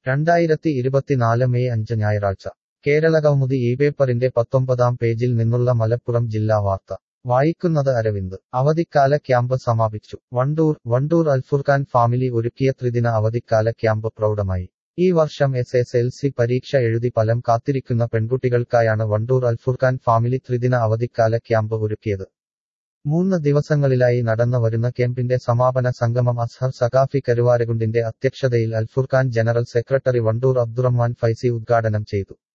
രണ്ടായിരത്തി ഇരുപത്തിനാല് മെയ് അഞ്ച് ഞായറാഴ്ച കേരളകൗമുദി ഈ പേപ്പറിന്റെ പത്തൊമ്പതാം പേജിൽ നിന്നുള്ള മലപ്പുറം ജില്ലാ വാർത്ത വായിക്കുന്നത് അരവിന്ദ് അവധിക്കാല ക്യാമ്പ് സമാപിച്ചു വണ്ടൂർ വണ്ടൂർ അൽഫുർഖാൻ ഫാമിലി ഒരുക്കിയ ത്രിദിന അവധിക്കാല ക്യാമ്പ് പ്രൗഢമായി ഈ വർഷം എസ് എസ് എൽ സി പരീക്ഷ എഴുതി ഫലം കാത്തിരിക്കുന്ന പെൺകുട്ടികൾക്കായാണ് വണ്ടൂർ അൽഫുർഖാൻ ഫാമിലി ത്രിദിന അവധിക്കാല ക്യാമ്പ് ഒരുക്കിയത് മൂന്ന് ദിവസങ്ങളിലായി നടന്നു വരുന്ന ക്യാമ്പിന്റെ സമാപന സംഗമം അസ്ഹർ സഖാഫി കരുവാരകുണ്ടിന്റെ അധ്യക്ഷതയിൽ അൽഫുർഖാൻ ജനറൽ സെക്രട്ടറി വണ്ടൂർ അബ്ദുറഹ്മാൻ ഫൈസി ഉദ്ഘാടനം ചെയ്തു